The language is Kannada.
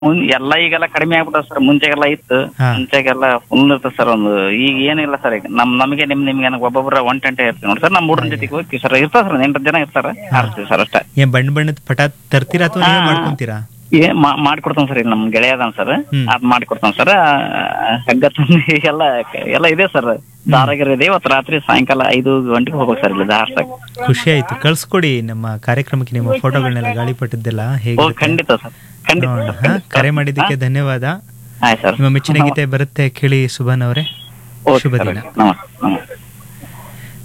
ಮುನ್ ಎಲ್ಲ ಈಗೆಲ್ಲ ಕಡಿಮೆ ಆಗ್ಬಿಟ್ಟದ ಸರ್ ಮುಂಚೆಗೆಲ್ಲ ಇತ್ತು ಹಾ. ಮುಂಚೆಗೆಲ್ಲ ಫುಲ್ ಇರ್ತದೆ ಸರ್ ಒಂದು ಈಗ ಏನಿಲ್ಲ ಸರ್ ಈಗ ನಮ್ ನಮಗೆ ನಿಮ್ ನಿಮ್ಗೆ ನನಗೆ ಒಬ್ಬೊಬ್ಬರ ಒನ್ ಟೆಂಟೆ ಇರ್ತೀವಿ ನೋಡಿ ಸರ್ ನಮ್ಮ ಹುಡುಗನ ಜೊತೆಗೆ ಹೋಗ್ತೀವಿ ಸರ್ ಇರ್ತಾರ ಸರ್ ಎಂಟು ಜನ ಇರ್ತಾರ ಆಡ್ತೀವಿ ಸರ್ ಅಷ್ಟೇ ಏನ್ ಬಣ್ಣ ಬಣ್ಣದ ಪಟ ತರ್ತೀರಾ ಅಥವಾ ನೀವೇ ಹಾ. ಮಾಡ್ಕೊಂತೀರಾ ಏ ಮಾ- ಮಾಡ್ಕೊಡ್ತಾನ ಸರ್ ನಮ್ ಗೆಳೆಯ ಅದಾನ ಸರ್ ಹ್ಮ್. ಅದ್ ಮಾಡ್ಕೊಡ್ತಾನ ಸರ್ ಹಗ್ಗ ತಂದು ಎಲ್ಲ ಎಲ್ಲ ಇದೆ ಸರ್ ದಾರಾಗಿರ ಇದೆ ಇವತ್ತು ರಾತ್ರಿ ಸಾಯಂಕಾಲ ಐದು ಗಂಟೆಗೆ ಹೋಗ್ಬೇಕು ಸರ್ ಇಲ್ಲಿ ದಾರ್ಸಾಗ ಖುಷಿ ಆಯ್ತು ಕಳ್ಸ್ಕೊಡಿ ನಮ್ಮ ಕಾರ್ಯಕ್ರಮಕ್ಕೆ ನಿಮ್ಮ ಫೋಟೋಗಳನ್ನೆಲ್ಲ ಗಾಳಿಪಟ್ಟದ್ದೆಲ್ಲ ಓ ಹೇಗೆ ಖಂಡಿತ ಸರ್ ಖಂಡಿತ ನೋಡೋಣ ಹಾ? ಕರೆ ಮಾಡಿದ್ದಕ್ಕೆ ಧನ್ಯವಾದ ಆಯ್ತು ಸರ್ ನಿಮ್ಮ ಮೆಚ್ಚಿನ ಗೀತೆ ಬರುತ್ತೆ ಕೇಳಿ ಸುಭಾನ್ ಅವರೇ ಓಕೆ ಶುಭ ಸರ್ ದಿನ ನಮಸ್ತೆ ನಮಸ್ತೆ